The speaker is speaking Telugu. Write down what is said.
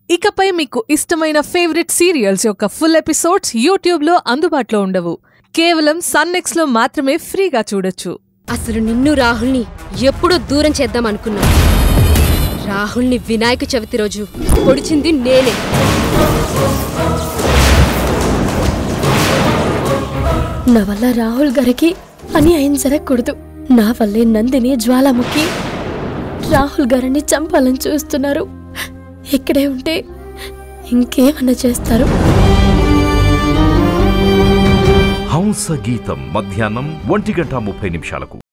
ఇకపై మీకు ఇష్టమైన ఫేవరెట్ సీరియల్స్ యొక్క ఫుల్ ఎపిసోడ్స్ యూట్యూబ్లో అందుబాటులో ఉండవు కేవలం సన్నెక్స్లో మాత్రమే ఫ్రీగా చూడొచ్చు అసలు నిన్ను రాహుల్ని ఎప్పుడో దూరం చేద్దాం అనుకున్నా రాహుల్ని వినాయక చవితి రోజు పొడిచింది నేనే నా వల్ల రాహుల్ గారికి అన్యాయం జరగకూడదు నా వల్లే నందిని జ్వాలాముఖి రాహుల్ గారిని చంపాలని చూస్తున్నారు ఇక్కడే ఉంటే ఇంకేమన్నా చేస్తారు హంస గీతం మధ్యాహ్నం ఒంటి గంట ముప్పై నిమిషాలకు